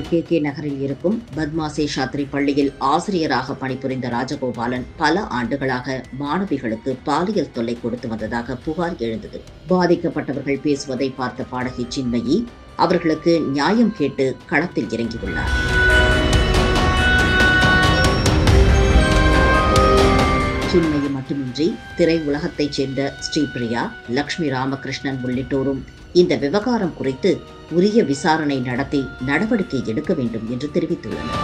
K K நகரில் இருக்கும் பத்மாசே சாத்ரி பள்ளியில் ஆசிரியராக பணிபுரிந்த ராஜகோபாலன் பல ஆண்டுகளாக மாணவிகளுக்கு பாலியல் தொல்லை கொடுத்து வந்ததாக புகார் எழுந்தது பாதிக்கப்பட்டவர்கள் பேசுவதை பார்த்த பாடகி சின்மயி அவர்களுக்கு நியாயம் கேட்டு களத்தில் இறங்கியுள்ளார் சின்மயி மட்டுமின்றி திரை உலகத்தைச் சேர்ந்த ஸ்ரீபிரியா லக்ஷ்மி ராமகிருஷ்ணன் உள்ளிட்டோரும் இந்த விவகாரம் குறித்து உரிய விசாரணை நடத்தி நடவடிக்கை எடுக்க வேண்டும் என்று தெரிவித்துள்ளனர்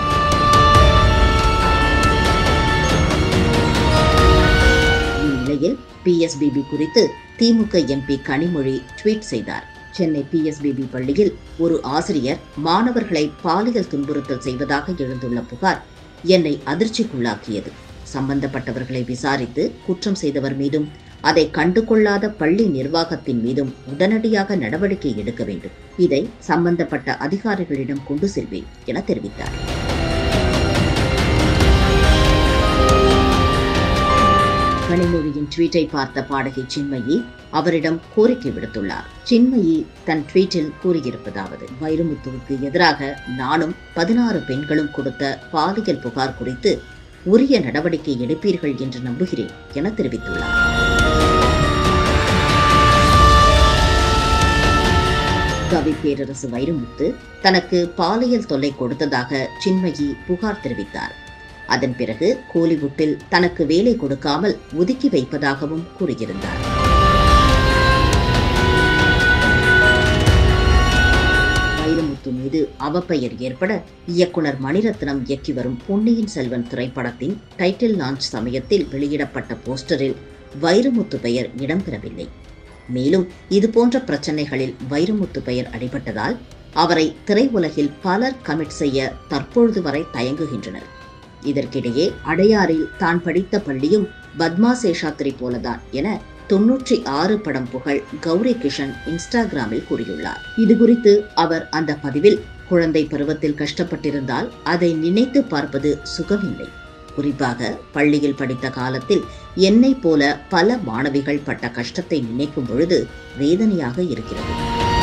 இந்நிலையில் பிஎஸ்பிபி குறித்து திமுக எம்பி கனிமொழி ட்வீட் செய்தார் சென்னை பிஎஸ்பிபி பள்ளியில் ஒரு ஆசிரியர் மாணவர்களை பாலியல் துன்புறுத்தல் செய்வதாக எழுந்துள்ள புகார் என்னை அதிர்ச்சிக்குள்ளாக்கியது சம்பந்தப்பட்டவர்களை விசாரித்து குற்றம் செய்தவர் மீதும் அதை கண்டுகொள்ளாத பள்ளி நிர்வாகத்தின் மீதும் உடனடியாக நடவடிக்கை எடுக்க வேண்டும் இதை சம்பந்தப்பட்ட அதிகாரிகளிடம் கொண்டு செல்வேன் என தெரிவித்தார் கனிமொழியின் ட்வீட்டை பார்த்த பாடகி சின்மயி அவரிடம் கோரிக்கை விடுத்துள்ளார் சின்மயி தன் ட்வீட்டில் கூறியிருப்பதாவது வைரமுத்துவுக்கு எதிராக நானும் பதினாறு பெண்களும் கொடுத்த பாலியல் புகார் குறித்து உரிய நடவடிக்கை எடுப்பீர்கள் என்று நம்புகிறேன் என தெரிவித்துள்ளார் கவி பேரரசு வைரமுத்து தனக்கு பாலியல் தொல்லை கொடுத்ததாக சின்மயி புகார் தெரிவித்தார் அதன் பிறகு கோலிவுட்டில் தனக்கு வேலை கொடுக்காமல் ஒதுக்கி வைப்பதாகவும் கூறியிருந்தார் வைரமுத்து மீது அவப்பெயர் ஏற்பட இயக்குனர் மணிரத்னம் இயக்கி வரும் பொன்னியின் செல்வன் திரைப்படத்தின் டைட்டில் லான்ச் சமயத்தில் வெளியிடப்பட்ட போஸ்டரில் வைரமுத்து பெயர் இடம்பெறவில்லை மேலும் இதுபோன்ற பிரச்சனைகளில் வைரமுத்து பெயர் அடிபட்டதால் அவரை திரையுலகில் பலர் கமிட் செய்ய தற்பொழுது வரை தயங்குகின்றனர் இதற்கிடையே அடையாறில் தான் படித்த பள்ளியும் பத்மா சேஷாத்திரி போலதான் என தொன்னூற்றி ஆறு படம் புகழ் கௌரி கிஷன் இன்ஸ்டாகிராமில் கூறியுள்ளார் இது குறித்து அவர் அந்த பதிவில் குழந்தை பருவத்தில் கஷ்டப்பட்டிருந்தால் அதை நினைத்து பார்ப்பது சுகமில்லை குறிப்பாக பள்ளியில் படித்த காலத்தில் என்னை போல பல மாணவிகள் பட்ட கஷ்டத்தை நினைக்கும் பொழுது வேதனையாக இருக்கிறது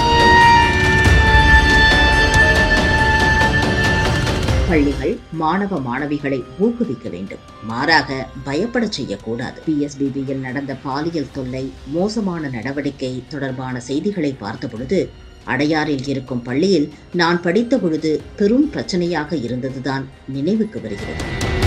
பள்ளிகள் மாணவ மாணவிகளை ஊக்குவிக்க வேண்டும் மாறாக பயப்படச் செய்யக்கூடாது பிஎஸ்பிபியில் நடந்த பாலியல் தொல்லை மோசமான நடவடிக்கை தொடர்பான செய்திகளை பார்த்தபொழுது அடையாறில் இருக்கும் பள்ளியில் நான் படித்த பொழுது பெரும் பிரச்சனையாக இருந்ததுதான் நினைவுக்கு வருகிறது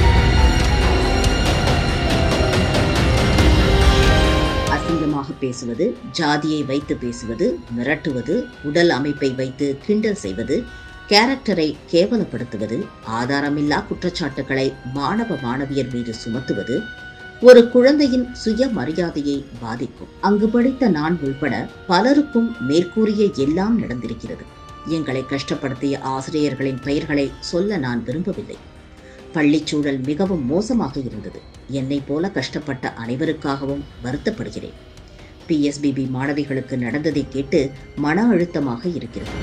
அசிங்கமாக பேசுவது ஜாதியை வைத்து பேசுவது மிரட்டுவது உடல் அமைப்பை வைத்து கிண்டல் செய்வது கேரக்டரை கேவலப்படுத்துவது ஆதாரமில்லா குற்றச்சாட்டுகளை மாணவ மாணவியர் மீது சுமத்துவது ஒரு குழந்தையின் சுய மரியாதையை பாதிக்கும் அங்கு படித்த நான் உள்பட பலருக்கும் மேற்கூறிய எல்லாம் நடந்திருக்கிறது எங்களை கஷ்டப்படுத்திய ஆசிரியர்களின் பெயர்களை சொல்ல நான் விரும்பவில்லை பள்ளிச்சூழல் மிகவும் மோசமாக இருந்தது என்னை போல கஷ்டப்பட்ட அனைவருக்காகவும் வருத்தப்படுகிறேன் பிஎஸ்பிபி மாணவிகளுக்கு நடந்ததை கேட்டு மன அழுத்தமாக இருக்கிறது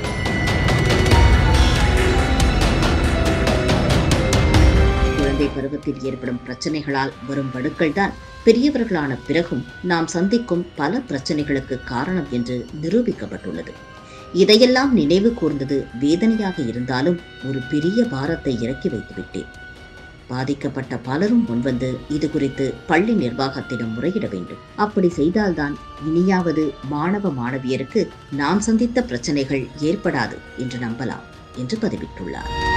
குழந்தை பருவத்தில் ஏற்படும் பிரச்சனைகளால் வரும் வடுக்கள் தான் பெரியவர்களான பிறகும் நாம் சந்திக்கும் பல பிரச்சனைகளுக்கு காரணம் என்று நிரூபிக்கப்பட்டுள்ளது இதையெல்லாம் நினைவு கூர்ந்தது வேதனையாக இருந்தாலும் ஒரு பெரிய பாரத்தை இறக்கி வைத்து விட்டேன் பாதிக்கப்பட்ட பலரும் முன்வந்து இது குறித்து பள்ளி நிர்வாகத்திடம் முறையிட வேண்டும் அப்படி செய்தால்தான் இனியாவது மாணவ மாணவியருக்கு நாம் சந்தித்த பிரச்சனைகள் ஏற்படாது என்று நம்பலாம் என்று பதிவிட்டுள்ளார்